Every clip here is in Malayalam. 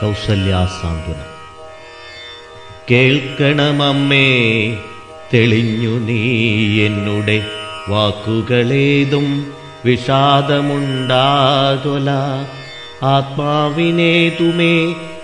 കൗസല്യാസാന്ത്വനം കേൾക്കണമമ്മേ തെളിഞ്ഞു നീ എന്നുടെ വാക്കുകളേതും വിഷാദമുണ്ടാകൊല ആത്മാവിനേതുമേ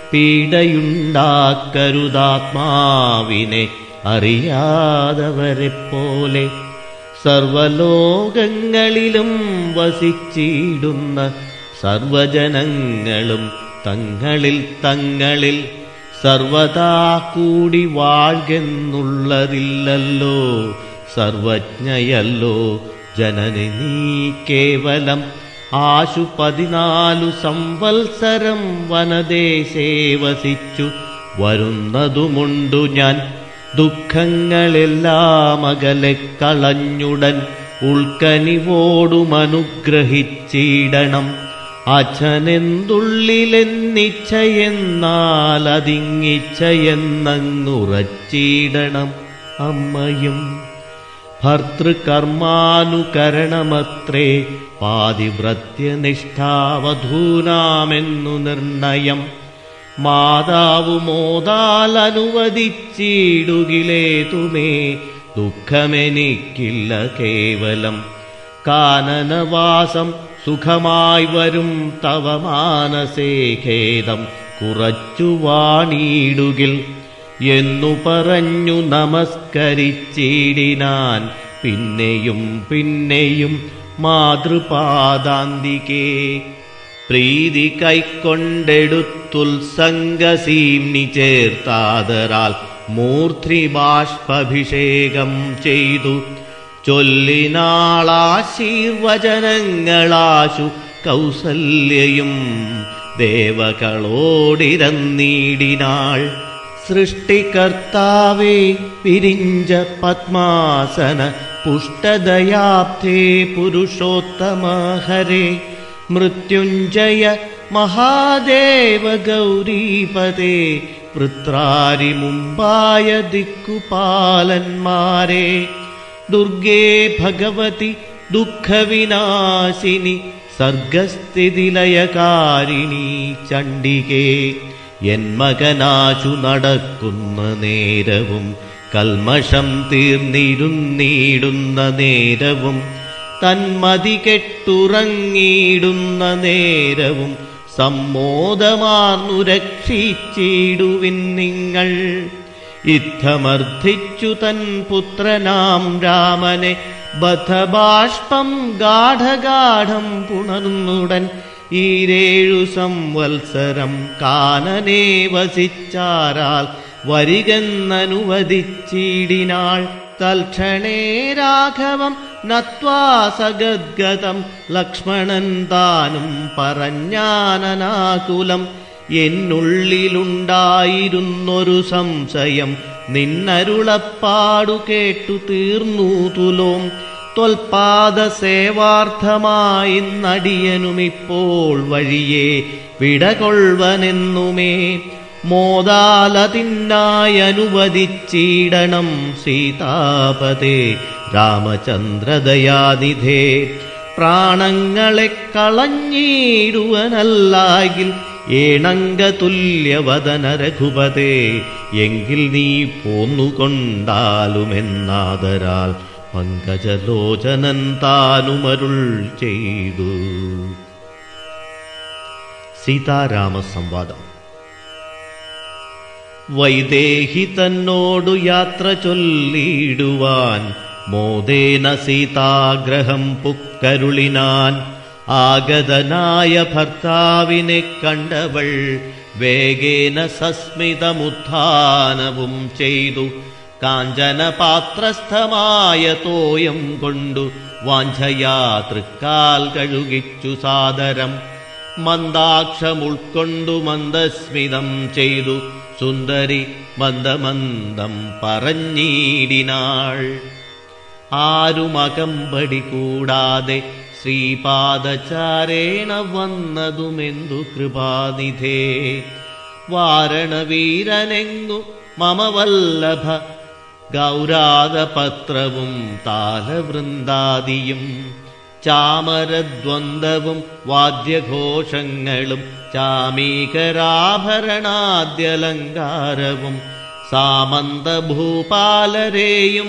പീഡയുണ്ടാക്കരുതാത്മാവിനെ അറിയാതവരെപ്പോലെ സർവലോകങ്ങളിലും വസിച്ചിടുന്ന സർവജനങ്ങളും തങ്ങളിൽ തങ്ങളിൽ സർവതാ കൂടി വാഴ്കെന്നുള്ളതില്ലല്ലോ സർവജ്ഞയല്ലോ ജനനി നീ കേവലം ആശു പതിനാലു സംവത്സരം വനദേശേ വസിച്ചു വരുന്നതുമുണ്ടു ഞാൻ ദുഃഖങ്ങളെല്ലാം അകലെ കളഞ്ഞുടൻ ഉൾക്കനിവോടുമനുഗ്രഹിച്ചിടണം അച്ഛനെന്തുള്ളിലെന്നിച്ഛയെന്നാൽ അതിങ്ങിച്ഛയെന്നങ്ങുറച്ചിടണം അമ്മയും ഭർത്തൃകർമാനുകരണമത്രേ പാതിവ്രത്യനിഷ്ഠാവധൂനാമെന്നു നിർണയം മാതാവു മോതാൽ അനുവദിച്ചിടുകിലേതുമേ ദുഃഖമെനിക്കില്ല കേവലം കാനനവാസം സുഖമായി വരും തവ മാനസേ ഖേദം കുറച്ചു വാണിയിടുകിൽ എന്നു പറഞ്ഞു നമസ്കരിച്ചിടിനാൻ പിന്നെയും പിന്നെയും മാതൃപാദാന്തികേ പ്രീതി കൈക്കൊണ്ടെടുത്തുത്സംഗസീംനി ചേർത്താതരാൽ മൂർധ്രി ബാഷ്പഭിഷേകം ചെയ്തു ചൊല്ലിനാളാശീർവചനങ്ങളാശു കൗസല്യയും ദേവകളോടിരന്നീടിനാൾ സൃഷ്ടികർത്താവേ വിരിഞ്ച പത്മാസന പുഷ്ടദയാബ്ധേ പുരുഷോത്തമഹരേ മൃത്യുഞ്ജയ മഹാദേവ ഗൗരീപദേ വൃത്രാരി മുമ്പായ ദിക്കുപാലന്മാരെ ദുർഗേ ഭഗവതി ദുഃഖവിനാശിനി സർഗസ്ഥിതിലയകാരിണി ചണ്ഡികേ എൻ മകനാശു നടക്കുന്ന നേരവും കൽമഷം തീർന്നിരുന്നിടുന്ന നേരവും തന്മതി കെട്ടുറങ്ങിയിടുന്ന നേരവും സമ്മോദമാർന്നു രക്ഷിച്ചിടുവിൻ നിങ്ങൾ യുദ്ധമർദ്ധിച്ചു തൻ പുത്രനാം രാമനെ ബധബാഷ്പം ഗാഠഗാഠം പുണർന്നുടൻ ഈരേഴു സംവത്സരം കാനനെ വസിച്ചാരാൽ വരികെന്നനുവദിച്ചിടിനാൾ തൽക്ഷണേ രാഘവം നത്വാ സഗദ്ഗതം ലക്ഷ്മണൻ താനും പറഞ്ഞാനനാകുലം എന്നുള്ളിലുണ്ടായിരുന്നൊരു സംശയം നിന്നരുളപ്പാടു കേട്ടു തീർന്നു തുലോം ത്വൽപാദ സേവാർത്ഥമായി നടിയനുമിപ്പോൾ വഴിയെ വിടകൊള്ളുവനെന്നുമേ മോദാലതിനായി അനുവദിച്ചിടണം സീതാപതേ രാമചന്ദ്രദയാനിധേ പ്രാണങ്ങളെ കളഞ്ഞിടുവനല്ലാകിൽ ഏണങ്കതുല്യവദന രഘുപതേ എങ്കിൽ നീ പോന്നുകൊണ്ടാലുമെന്നാദരാൽ പങ്കജലോചനൻ താനുമരുൾ ചെയ്തു സീതാരാമ സംവാദം വൈദേഹി തന്നോടു യാത്ര ചൊല്ലിടുവാൻ മോദേന സീതാഗ്രഹം പുക്കരുളിനാൻ ആഗതനായ ഭർത്താവിനെ കണ്ടവൾ വേഗേന സസ്മിതമുത്ഥാനവും ചെയ്തു കാഞ്ചനപാത്രസ്ഥമായ തോയം കൊണ്ടു വാഞ്ചയാ തൃക്കാൽ കഴുകിച്ചു സാദരം മന്ദാക്ഷമുൾക്കൊണ്ടു മന്ദസ്മിതം ചെയ്തു സുന്ദരി മന്ദമന്ദം പറഞ്ഞിടിനാൾ ആരുമകമ്പടി കൂടാതെ ശ്രീപാദചാരേണ വന്നതുമെന്തു കൃപാനിധേ വാരണവീരനെങ്ങു മമ വല്ലഭ ഗൗരാതപത്രവും താലവൃന്ദാദിയും ചാമരദ്വന്ദ്വവും വാദ്യഘോഷങ്ങളും ചാമീകരാഭരണാദ്യലങ്കാരവും സാമന്തഭൂപാലരെയും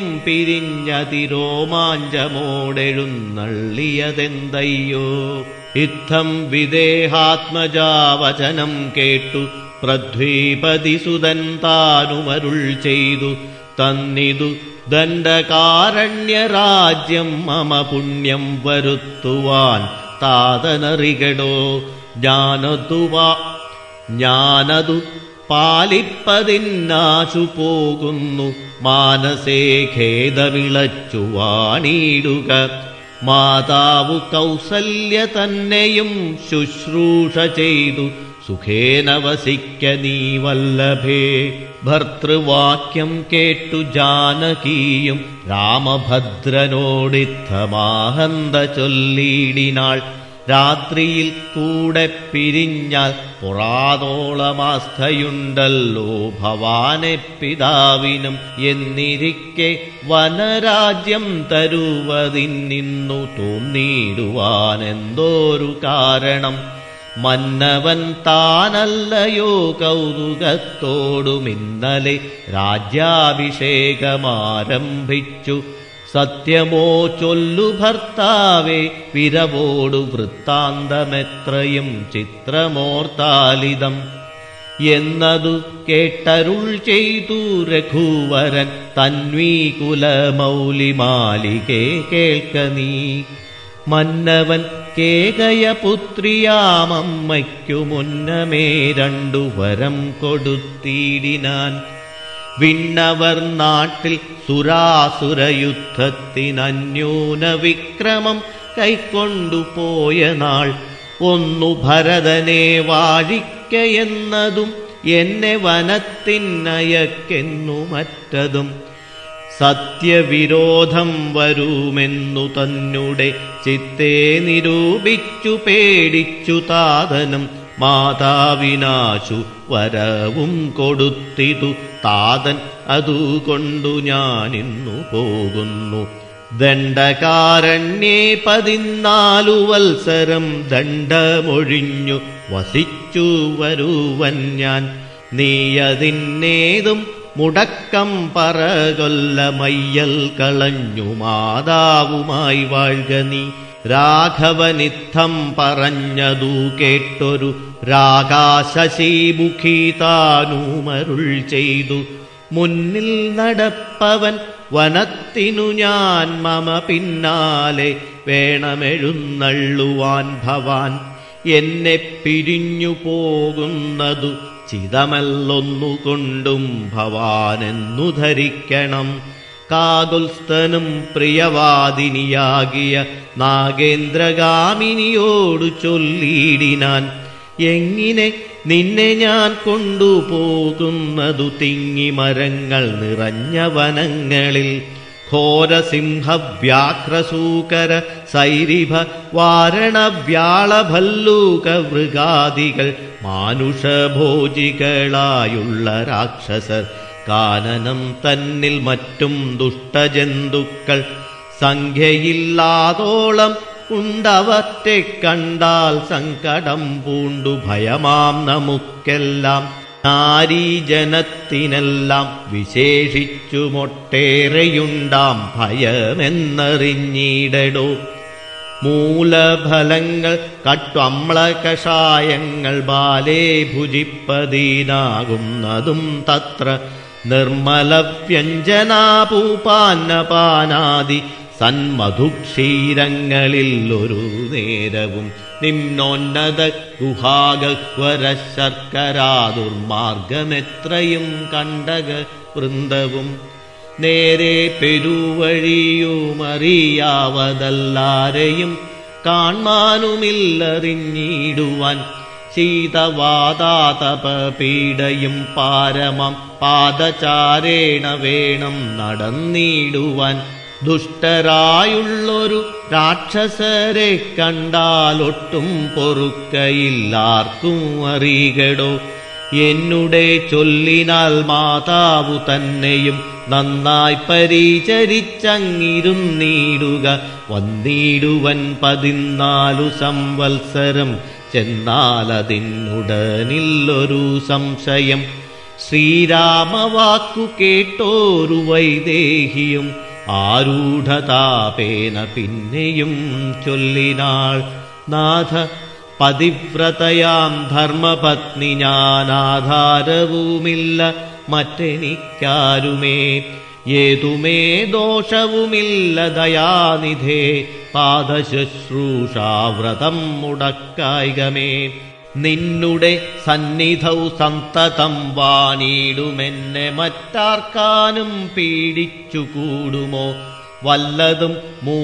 പിരിഞ്ഞതിരോമാഞ്ചമോടെഴുന്നള്ളിയതെന്തയ്യോ ഇത്തം വിദേഹാത്മജാവചനം കേട്ടു പൃഥ്വീപതിസുതൻ താനുമരുൾ ചെയ്തു തന്നിതു ദണ്ഡകാരണ്യരാജ്യം മമ പുണ്യം വരുത്തുവാൻ താതനറികടോ ജ്ഞാനതുവാ ജ്ഞാനതു പാലിപ്പതിന്നാശു പോകുന്നു മാനസേ ഖേദവിളച്ചുവാണിടുക മാതാവു കൗസല്യ തന്നെയും ശുശ്രൂഷ ചെയ്തു സുഖേന വസിക്ക നീ വല്ലഭേ ഭർത്തൃവാക്യം കേട്ടു ജാനകിയും രാമഭദ്രനോടിത്തമാഹന്ത ചൊല്ലിയിടിനാൾ രാത്രിയിൽ കൂടെ പിരിഞ്ഞാൽ പുറാതോളമാസ്ഥയുണ്ടല്ലോ ഭവാനെ പിതാവിനും എന്നിരിക്കെ വനരാജ്യം തരുവതിന്നു തോന്നിയിടുവാനെന്തോരു കാരണം മന്നവൻ താനല്ലയോ കൗതുകത്തോടും ഇന്നലെ രാജ്യാഭിഷേകമാരംഭിച്ചു സത്യമോ ചൊല്ലു ഭർത്താവേ വിരവോടു വൃത്താന്തമെത്രയും ചിത്രമോർത്താലിതം എന്നതു കേട്ടരുൾ ചെയ്തു രഘുവരൻ തന്വീകുലമൗലിമാലികേ കേൾക്ക നീ മന്നവൻ കേകയ പുത്രിയാമമ്മയ്ക്കു മുന്നമേ രണ്ടു വരം കൊടുത്തിടിനാൻ വിണ്ണവർ നാട്ടിൽ സുരാസുരയുദ്ധത്തിനന്യൂന വിക്രമം കൈക്കൊണ്ടുപോയ നാൾ ഒന്നു ഭരതനെ വാഴിക്കയെന്നതും എന്നെ വനത്തിനയക്കെന്നു മറ്റതും സത്യവിരോധം വരുമെന്നു തന്നെ ചിത്തെ നിരൂപിച്ചു പേടിച്ചു താതനും മാതാവിനാശു വരവും കൊടുത്തിതു താതൻ അതുകൊണ്ടു ഞാനിന്നു പോകുന്നു ദണ്ഡകാരണ്യേ പതിനാലു വത്സരം ദണ്ഡമൊഴിഞ്ഞു വസിച്ചു വരുവൻ ഞാൻ നീയതിന്നേതും മുടക്കം പറകൊല്ല മയ്യൽ കളഞ്ഞു മാതാവുമായി വാഴ്ക നീ രാഘവനിത്തം പറഞ്ഞതു കേട്ടൊരു രാകാശശീമുഖി താനുമരുൾ ചെയ്തു മുന്നിൽ നടപ്പവൻ വനത്തിനു ഞാൻ മമ പിന്നാലെ വേണമെഴുന്നള്ളുവാൻ ഭവാൻ എന്നെ പിരിഞ്ഞു പോകുന്നതു ചിതമല്ലൊന്നുകൊണ്ടും ഭവാനെന്നു ധരിക്കണം കാകുൽസ്ഥനും പ്രിയവാദിനിയാകിയ നാഗേന്ദ്രഗാമിനിയോടു ചൊല്ലിയിടിനാൻ എങ്ങിനെ നിന്നെ ഞാൻ കൊണ്ടുപോകുന്നതു തിങ്ങി മരങ്ങൾ നിറഞ്ഞ വനങ്ങളിൽ ഘോരസിംഹവ്യാഘ്രസൂകര സൈരിഭ വാരണവ്യാളഭല്ലൂക മൃഗാദികൾ മാനുഷഭോജികളായുള്ള രാക്ഷസർ കാനനം തന്നിൽ മറ്റും ദുഷ്ടജന്തുക്കൾ സംഖ്യയില്ലാതോളം ഉണ്ടവറ്റെ കണ്ടാൽ സങ്കടം പൂണ്ടു ഭയമാം നമുക്കെല്ലാം നാരീജനത്തിനെല്ലാം വിശേഷിച്ചുമൊട്ടേറെയുണ്ടാം ഭയമെന്നറിഞ്ഞിടടോ മൂലഫലങ്ങൾ കട്ടമ്ല കഷായങ്ങൾ ബാലേ ഭുജിപ്പതീനാകുന്നതും തത്ര നിർമ്മലവ്യഞ്ജനാപൂപാന്നപാനാദി സന്മധുക്ഷീരങ്ങളിൽ ഒരു നേരവും നിമ്നോന്നത ഗുഹാഗഹ്വര ശർക്കരാ ദുർമാർഗമെത്രയും കണ്ടക വൃന്ദവും നേരെ പെരുവഴിയുമറിയാവതല്ലാരെയും കാൺമാനുമില്ലറിഞ്ഞിടുവാൻ ശീതവാതാതപപീഡയും പാരമം പാദചാരേണ വേണം നടന്നിടുവാൻ ദുഷ്ടരായുള്ളൊരു രാക്ഷസരെ കണ്ടാലൊട്ടും പൊറുക്കയില്ലാർക്കും അറിയടോ എന്നുടെ ചൊല്ലിനാൽ മാതാവു തന്നെയും നന്നായി പരിചരിച്ചങ്ങിരുന്നീടുക വന്നീടുവൻ പതിനാലു സംവത്സരം ചെന്നാലതിനുടനില്ലൊരു സംശയം ശ്രീരാമവാക്കു കേട്ടോരു വൈദേഹിയും ആരൂഢതാപേന പിന്നെയും ചൊല്ലിനാൾ നാഥ പതിവ്രതയാം ധർമ്മപത്നി ഞാനാധാരവുമില്ല മറ്റെനിക്കാരുമേ ഏതുമേ ദോഷവുമില്ല ദയാനിധേ പാദശുശ്രൂഷാവ്രതം മുടക്കായികമേ നിന്നുടെ സന്നിധൗ സന്തതം വാണിടുമെന്നെ മറ്റാർക്കാനും പീഡിച്ചുകൂടുമോ വല്ലതും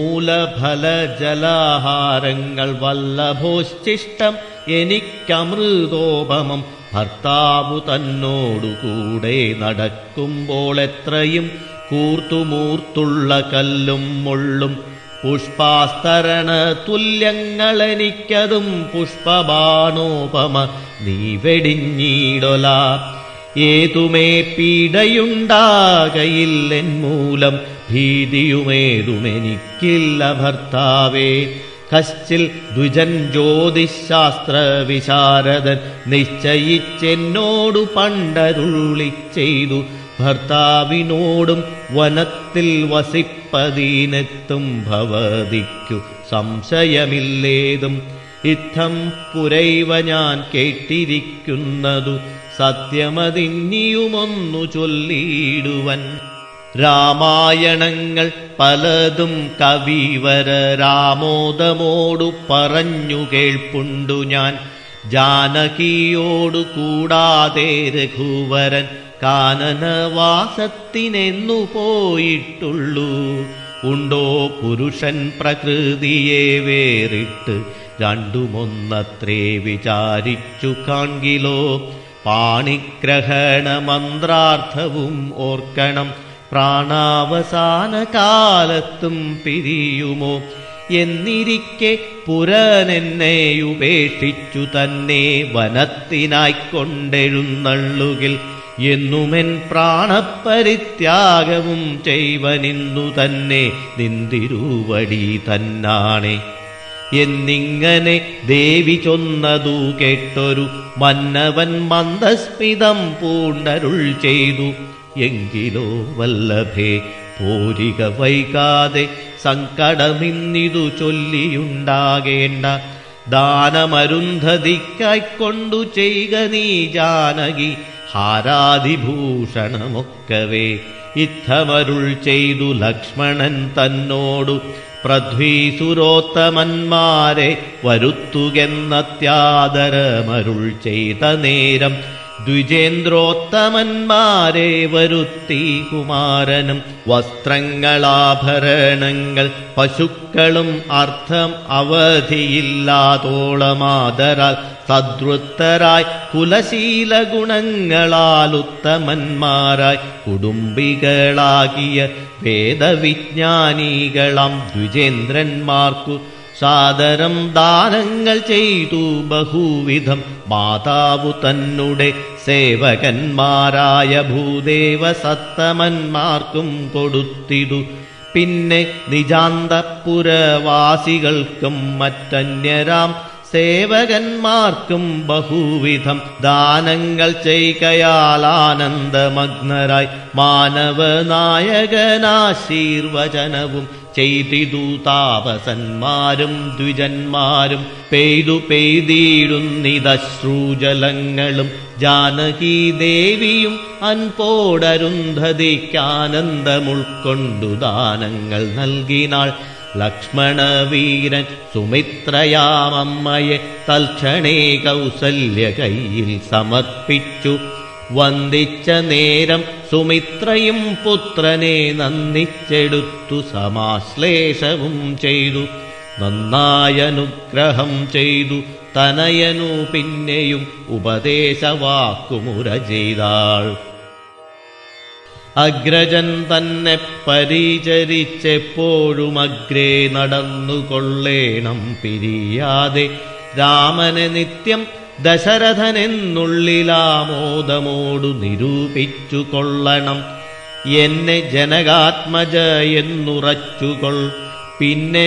മൂലഫലജലാഹാരങ്ങൾ വല്ലഭോശ്ചിഷ്ടം എനിക്കമൃതോപമം ഭർത്താവു തന്നോടുകൂടെ നടക്കുമ്പോൾ എത്രയും കൂർത്തുമൂർത്തുള്ള കല്ലും മുള്ളും പുഷ്പാസ്തരണ തുല്യങ്ങളെനിക്കതും പുഷ്പബാണോപമ നീ വെടിഞ്ഞീടൊല ഏതുമേ പീഡയുണ്ടാകയില്ലെൻ മൂലം ഭീതിയുമേതുമെനിക്കില്ല ഭർത്താവേ കശ്ചിൽ ദ്വിജൻ ജ്യോതിശാസ്ത്ര വിശാരദൻ നിശ്ചയിച്ചെന്നോടു പണ്ടരുളി ചെയ്തു ഭർത്താവിനോടും വനത്തിൽ വസിപ്പതീനെത്തും ഭവതിക്കു സംശയമില്ലേതും ഇത്തം പുരൈവ ഞാൻ കേട്ടിരിക്കുന്നതു സത്യമതിന്നിയുമൊന്നു ചൊല്ലിയിടുവൻ രാമായണങ്ങൾ പലതും കവിവര രാമോദമോടു പറഞ്ഞു കേൾപ്പുണ്ടു ഞാൻ ജാനകിയോടു കൂടാതെ രഘുവരൻ കാനനവാസത്തിനെന്നു പോയിട്ടുള്ളൂ ഉണ്ടോ പുരുഷൻ പ്രകൃതിയെ വേറിട്ട് രണ്ടുമൊന്നത്രേ വിചാരിച്ചു കാൺകിലോ പാണിഗ്രഹണ മന്ത്രാർത്ഥവും ഓർക്കണം പ്രാണാവസാന കാലത്തും പിരിയുമോ എന്നിരിക്കെ പുരനെന്നെ ഉപേക്ഷിച്ചു തന്നെ വനത്തിനായിക്കൊണ്ടെഴുന്നള്ളുകിൽ എന്നുമെൻ പ്രാണപരിത്യാഗവും ചെയ്വനിന്നു തന്നെ നിന്തിരുവടി തന്നാണേ എന്നിങ്ങനെ ദേവി ചൊന്നതു കേട്ടൊരു മന്നവൻ മന്ദസ്മിതം പൂണ്ടരുൾ ചെയ്തു എങ്കിലോ വല്ലഭേ പോരിക വൈകാതെ സങ്കടമിന്നിതു ചൊല്ലിയുണ്ടാകേണ്ട ദാനമരുന്ധതിക്കായിക്കൊണ്ടു ചെയ്ക നീ ജാനകി ഹാരാതിഭൂഷണമൊക്കവേ ഇത്തമരുൾ ചെയ്തു ലക്ഷ്മണൻ തന്നോടു പൃഥ്വീസുരോത്തമന്മാരെ വരുത്തുകെന്നത്യാദരമരുൾ ചെയ്ത നേരം ദ്വിജേന്ദ്രോത്തമന്മാരെ വരുത്തി കുമാരനും വസ്ത്രങ്ങളാഭരണങ്ങൾ പശുക്കളും അർത്ഥം അവധിയില്ലാതോളമാതരാൽ സദ്വൃത്തരായി കുലശീല ഗുണങ്ങളാൽ ഉത്തമന്മാരായി കുടുംബികളാകിയ വേദവിജ്ഞാനികളാം ദ്വിജേന്ദ്രന്മാർക്കു സാദരം ദാനങ്ങൾ ചെയ്തു ബഹുവിധം മാതാവു തന്നെ സേവകന്മാരായ ഭൂദേവ സത്തമന്മാർക്കും കൊടുത്തിതു പിന്നെ നിജാന്തപുരവാസികൾക്കും മറ്റന്യരാം സേവകന്മാർക്കും ബഹുവിധം ദാനങ്ങൾ ചെയ്കയാൽ ആനന്ദമഗ്നരായി മാനവനായകനാശീർവചനവും ചെയ്തിതു താപസന്മാരും ദ്വിജന്മാരും പെയ്തു പെയ്തിടുന്നിതശ്രൂജലങ്ങളും ജാനകി ദേവിയും അൻപോടരുന്ധതിക്കാനന്ദമുൾക്കൊണ്ടു ദാനങ്ങൾ നൽകിനാൾ ലക്ഷ്മണവീരൻ സുമിത്രയാമമ്മയെ തൽക്ഷണേ കൗസല്യ കയ്യിൽ സമർപ്പിച്ചു വന്ദിച്ച നേരം സുമിത്രയും പുത്രനെ നന്ദിച്ചെടുത്തു സമാശ്ലേഷവും ചെയ്തു നന്നായനുഗ്രഹം ചെയ്തു തനയനു പിന്നെയും ഉപദേശവാക്കുമുര ചെയ്താൾ അഗ്രജൻ തന്നെ പരിചരിച്ചെപ്പോഴും അഗ്രേ നടന്നുകൊള്ളേണം പിരിയാതെ രാമനെ നിത്യം ദശരഥനെന്നുള്ളിലാമോദമോടു നിരൂപിച്ചു കൊള്ളണം എന്നെ ജനകാത്മജ എന്നുറച്ചുകൊൾ പിന്നെ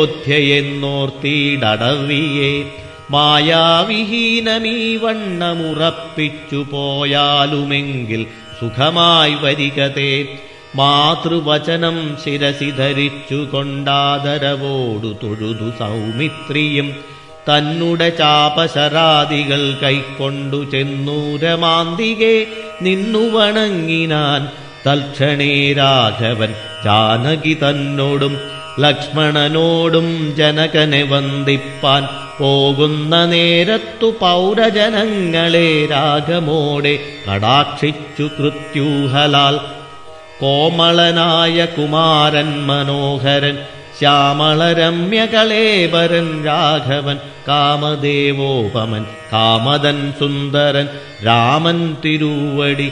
അയോധ്യയെന്നോർത്തിടവിയെ മായാവിഹീനമീ വണ്ണമുറപ്പിച്ചു പോയാലുമെങ്കിൽ സുഖമായി വരികതേ മാതൃവചനം ശിരസി ധരിച്ചു കൊണ്ടാദരവോടു തൊഴുതു സൗമിത്രിയും തന്നുടെ ചാപശരാദികൾ കൈക്കൊണ്ടു ചെന്നൂരമാന്തികെ നിന്നു വണങ്ങിനാൻ തൽക്ഷണേ രാഘവൻ ജാനകി തന്നോടും ലക്ഷ്മണനോടും ജനകനെ വന്ദിപ്പാൻ പോകുന്ന നേരത്തു പൗരജനങ്ങളെ രാഗമോടെ കടാക്ഷിച്ചു കൃത്യൂഹലാൽ കോമളനായ കുമാരൻ മനോഹരൻ ശ്യാമളരമ്യകളേവരൻ രാഘവൻ കാമദേവോപമൻ കാമദൻ സുന്ദരൻ രാമൻ തിരുവടി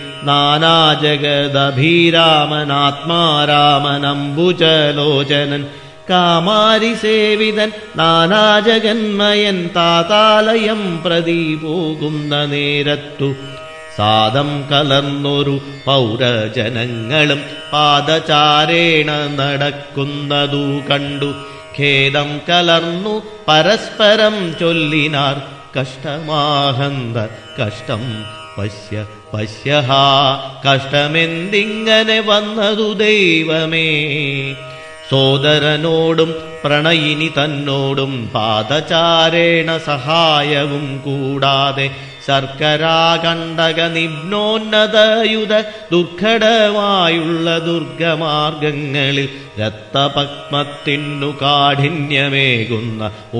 നാനാജഗദഭീരാമനാത്മാരാമനംബുജലോചനൻ കാമാരി സേവിതൻ നാനാജഗന്മയൻ താതാലയം പ്രതി പോകുന്ന നേരത്തു സാദം കലർന്നൊരു പൗരജനങ്ങളും പാദചാരേണ നടക്കുന്നതു കണ്ടു ഖേദം കലർന്നു പരസ്പരം ചൊല്ലിനാർ കഷ്ടമാഹന്ത കഷ്ടം പശ്യ പശ്യഹാ കഷ്ടമെന്തിങ്ങനെ വന്നതു ദൈവമേ സോദരനോടും പ്രണയിനി തന്നോടും പാദചാരേണ സഹായവും കൂടാതെ ശർക്കരാകണ്ടക നിമ്നോന്നതയുധ ദുർഘടമായുള്ള ദുർഗമാർഗങ്ങളിൽ രക്തപത്മത്തിനു കാഠിന്യമേകുന്ന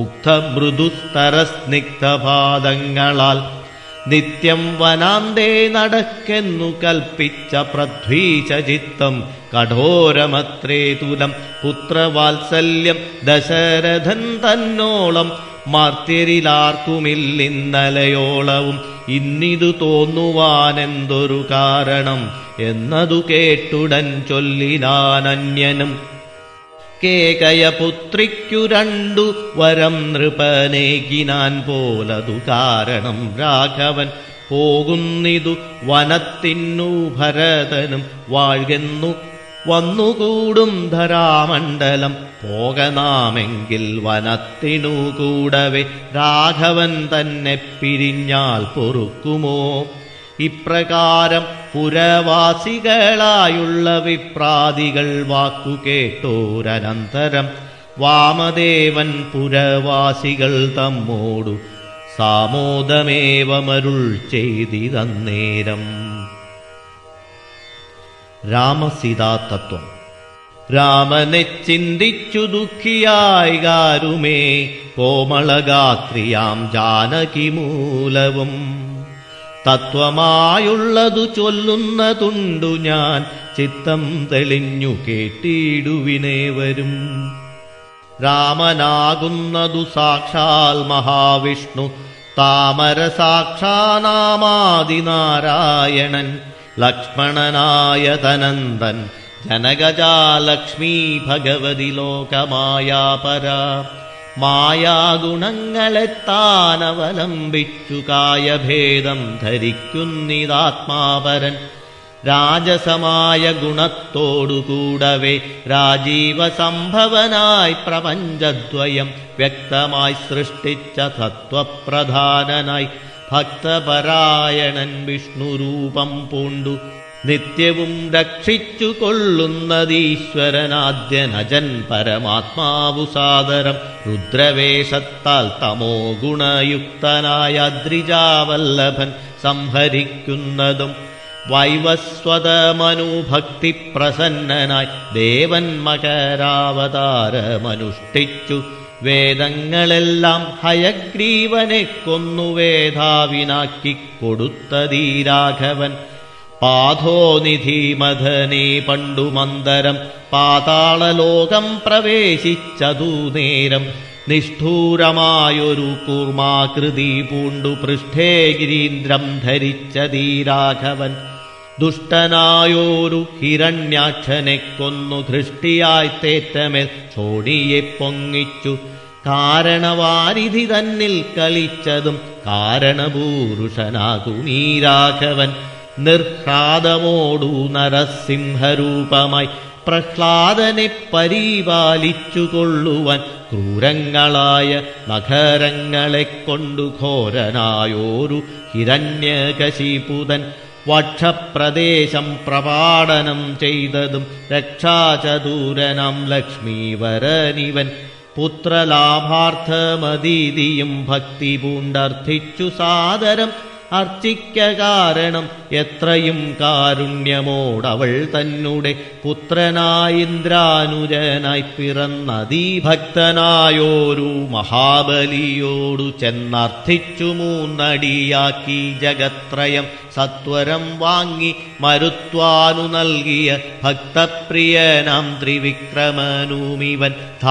ഉക്തമൃദുസ്തരസ്നിഗ്ധപാദങ്ങളാൽ നിത്യം വനാന്തേ നടക്കെന്നു കൽപ്പിച്ച പ്രധ്വീചിത്തം കഠോരമത്രേ തുലം പുത്രവാത്സല്യം ദശരഥൻ തന്നോളം മാർത്യരിലാർക്കുമില്ലിന്നലയോളവും ഇന്നിതു തോന്നുവാനെന്തൊരു കാരണം എന്നതു കേട്ടുടൻ ചൊല്ലിനാനന്യനും കേകയപുത്രിക്കു രണ്ടു വരം നൃപനേകിനാൻ പോലതു കാരണം രാഘവൻ പോകുന്നിതു വനത്തിനു ഭരതനും വാഴ്കെന്നു വന്നുകൂടും ധരാമണ്ഡലം പോകനാമെങ്കിൽ വനത്തിനു കൂടവെ രാഘവൻ തന്നെ പിരിഞ്ഞാൽ പൊറുക്കുമോ ഇപ്രകാരം പുരവാസികളായുള്ള വിപ്രാദികൾ വാക്കു കേട്ടോരനന്തരം വാമദേവൻ പുരവാസികൾ തമ്മോടു സാമോദമേവമരുൾ ചെയ്തിതന്നേരം രാമസീതാതത്വം രാമനെ ചിന്തിച്ചു ദുഃഖിയായി കാരുമേ കോമളഗാത്രിയാം ജാനകി മൂലവും തത്വമായുള്ളതു ചൊല്ലുന്നതുണ്ടു ഞാൻ ചിത്തം തെളിഞ്ഞു കേട്ടിടുവിനേവരും രാമനാകുന്നതു സാക്ഷാൽ മഹാവിഷ്ണു താമര സാക്ഷാനാമാദിനാരായണൻ ലക്ഷ്മണനായ തനന്ദൻ ജനകജാലക്ഷ്മീ ഭഗവതി ലോകമായാപര മായാഗുണങ്ങളെ താനവലംബിച്ചു കായഭേദം ധരിക്കുന്നിതാത്മാപരൻ രാജസമായ ഗുണത്തോടുകൂടവേ രാജീവ സംഭവനായി പ്രപഞ്ചദ്വയം വ്യക്തമായി സൃഷ്ടിച്ച തത്വപ്രധാനനായി ഭക്തപരായണൻ വിഷ്ണുരൂപം പൂണ്ടു നിത്യവും രക്ഷിച്ചു കൊള്ളുന്നതീശ്വരനാദ്യനജൻ പരമാത്മാവു സാദരം രുദ്രവേഷത്താൽ തമോ ഗുണയുക്തനായ അദ്രിജാവല്ലഭൻ സംഹരിക്കുന്നതും വൈവസ്വതമനുഭക്തി പ്രസന്നനായി ദേവൻ മകരാവതാരമനുഷ്ഠിച്ചു വേദങ്ങളെല്ലാം ഹയഗ്രീവനെ കൊന്നു വേധാവിനാക്കി കൊടുത്തതീ രാഘവൻ പാഥോനിധി മഥനെ പണ്ടു മന്ദരം പാതാളലോകം പ്രവേശിച്ചതു നേരം നിഷ്ഠൂരമായൊരു കൂർമാകൃതി പൂണ്ടു പൃഷ്ഠേ ഗിരീന്ദ്രം ധരിച്ചതീ രാഘവൻ ദുഷ്ടനായോരു ഹിരണ്യാക്ഷനെ കൊന്നു ധൃഷ്ടിയായി തേറ്റമേൽ ചോടിയെ പൊങ്ങിച്ചു കാരണവാരിധി തന്നിൽ കളിച്ചതും കാരണപൂരുഷനാകുമീ രാഘവൻ നിർഹ്ലാദമോടു നരസിംഹരൂപമായി പ്രഹ്ലാദനെ പരിപാലിച്ചുകൊള്ളുവാൻ ക്രൂരങ്ങളായ നഗരങ്ങളെ കൊണ്ടു ഘോരനായോരു ഹിരണ്യകശിപുതൻ വക്ഷപ്രദേശം പ്രപാടനം ചെയ്തതും രക്ഷാചതൂരനം ലക്ഷ്മീവരനിവൻ പുത്രലാഭാർത്ഥമതീതിയും ഭക്തി പൂണ്ടർത്ഥിച്ചു സാദരം അർച്ചിക്ക കാരണം എത്രയും കാരുണ്യമോടവൾ തന്നെ പുത്രനായിന്ദ്രാനുജനായി പിറന്നതീഭക്തനായോരു മഹാബലിയോടു ചെന്നർത്ഥിച്ചു മൂന്നടിയാക്കി ജഗത്രയം സത്വരം വാങ്ങി മരുത്വാനു നൽകിയ ഭക്തപ്രിയനാം ത്രിവിക്രമനുമിവൻ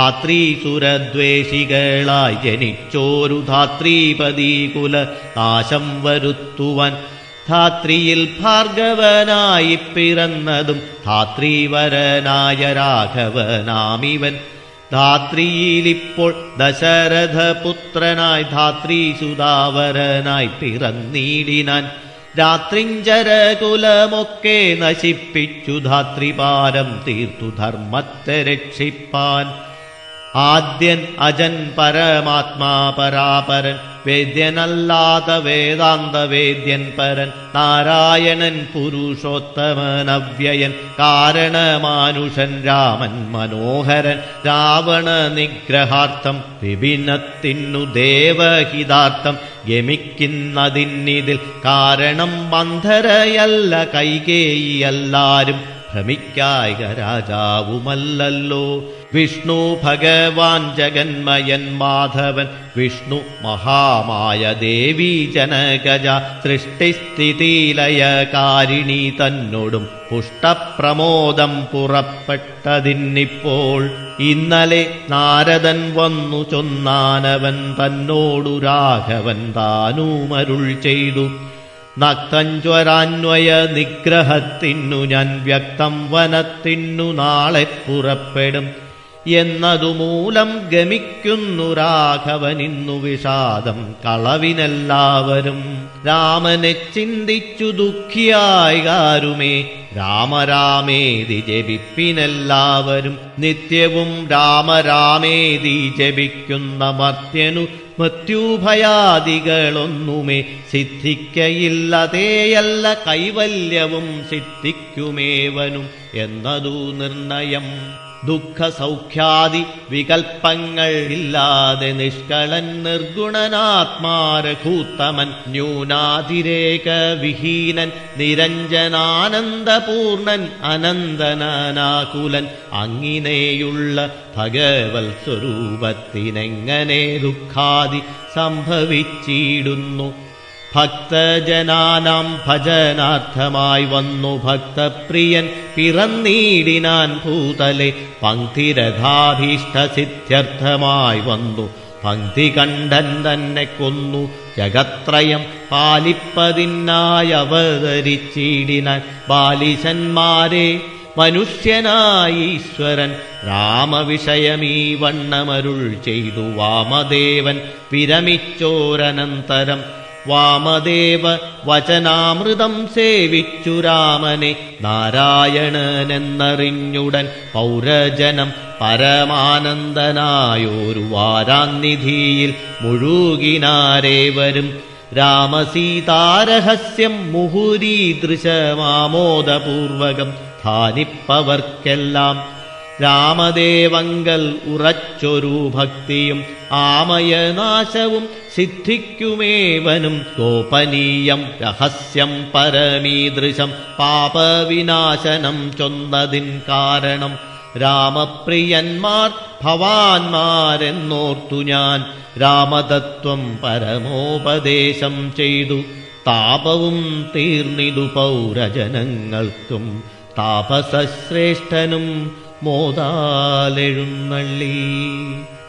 ധാത്രീസുരദ്വേഷികളായി ജനിച്ചോരു ധാത്രീപതികുല നാശം വരുത്തുവാൻ ധാത്രിയിൽ ഭാർഗവനായി പിറന്നതും ധാത്രീവരനായ രാഘവനാമിവൻ ധാത്രിയിലിപ്പോൾ ദശരഥപുത്രനായി ധാത്രീസുതാവരനായി പിറന്നീടിനാൻ രാത്രിഞ്ചരകുലമൊക്കെ നശിപ്പിച്ചു ധാത്രിപാരം തീർത്തു ധർമ്മത്തെ രക്ഷിപ്പാൻ ആദ്യൻ അജൻ പരമാത്മാ പരാപരൻ വേദ്യനല്ലാത്ത വേദാന്ത വേദ്യൻ പരൻ നാരായണൻ പുരുഷോത്തമൻ അവ്യയൻ കാരണമാനുഷൻ രാമൻ മനോഹരൻ രാവണ നിഗ്രഹാർത്ഥം വിപിനത്തിനു ദേവഹിതാർത്ഥം ഗമിക്കുന്നതിന്നിതിൽ കാരണം മന്ധരയല്ല കൈകേയിയല്ലാരും ഭ്രമിക്കായിക രാജാവുമല്ലല്ലോ വിഷ്ണു ഭഗവാൻ ജഗന്മയൻ മാധവൻ വിഷ്ണു മഹാമായ ദേവി ജനകജ സൃഷ്ടിസ്ഥിതിലയകാരിണി തന്നോടും പുഷ്ടപ്രമോദം പുറപ്പെട്ടതിന്നിപ്പോൾ ഇന്നലെ നാരദൻ വന്നു ചൊന്നാനവൻ തന്നോടു രാഘവൻ താനുമരുൾ ചെയ്തു നക്തഞ്ജ്വരാന്വയ നിഗ്രഹത്തിനു ഞാൻ വ്യക്തം വനത്തിനു നാളെ പുറപ്പെടും എന്നതു മൂലം ഗമിക്കുന്നു രാഘവനിന്നു വിഷാദം കളവിനെല്ലാവരും രാമനെ ചിന്തിച്ചു ദുഃഖിയായി കാരുമേ രാമരാമേതി ജപിപ്പിനെല്ലാവരും നിത്യവും രാമരാമേതി ജപിക്കുന്ന മർത്യനു മൃത്യുഭയാദികളൊന്നുമേ സിദ്ധിക്കയില്ലതേയല്ല കൈവല്യവും സിദ്ധിക്കുമേവനും എന്നതു നിർണയം ദുഃഖസൗഖ്യാദി വികൽപ്പങ്ങൾ ഇല്ലാതെ നിഷ്കളൻ നിർഗുണനാത്മാരഘൂത്തമൻ ന്യൂനാതിരേക വിഹീനൻ നിരഞ്ജനാനന്ദപൂർണൻ അനന്തനാകുലൻ അങ്ങിനെയുള്ള ഭഗവൽ സ്വരൂപത്തിനെങ്ങനെ ദുഃഖാദി സംഭവിച്ചിടുന്നു ഭക്തജനാനാം ഭജനാർത്ഥമായി വന്നു ഭക്തപ്രിയൻ പിറന്നീടിനാൻ ഭൂതലെ പങ്ക്തിരഥാഭീഷ്ടസിദ്ധ്യർത്ഥമായി വന്നു പങ്ക്തി കണ്ഠൻ തന്നെ കൊന്നു ജഗത്രയം പാലിപ്പതിനായി അവതരിച്ചിടിനാൻ ബാലിശന്മാരെ മനുഷ്യനായി ഈശ്വരൻ രാമവിഷയമീ വണ്ണമരുൾ ചെയ്തു വാമദേവൻ വിരമിച്ചോരനന്തരം വാമദേവ വചനാമൃതം സേവിച്ചു രാമനെ നാരായണനെന്നറിഞ്ഞുടൻ പൗരജനം പരമാനന്ദനായോരു വാരാന്നിധിയിൽ മുഴുകിനാരേവരും രാമസീതാരഹസ്യം മുഹുരീദൃശമാമോദപൂർവകം ധാനിപ്പവർക്കെല്ലാം രാമദേവങ്കൽ ഉറച്ചൊരു ഭക്തിയും ആമയനാശവും സിദ്ധിക്കുമേവനും ഗോപനീയം രഹസ്യം പരമീദൃശം പാപവിനാശനം ചൊന്നതിൻ കാരണം രാമപ്രിയന്മാർ ഭവാന്മാരെന്നോർത്തു ഞാൻ രാമതത്വം പരമോപദേശം ചെയ്തു താപവും തീർന്നിതു പൗരജനങ്ങൾക്കും താപസശ്രേഷ്ഠനും മോദാലെഴുന്നള്ളി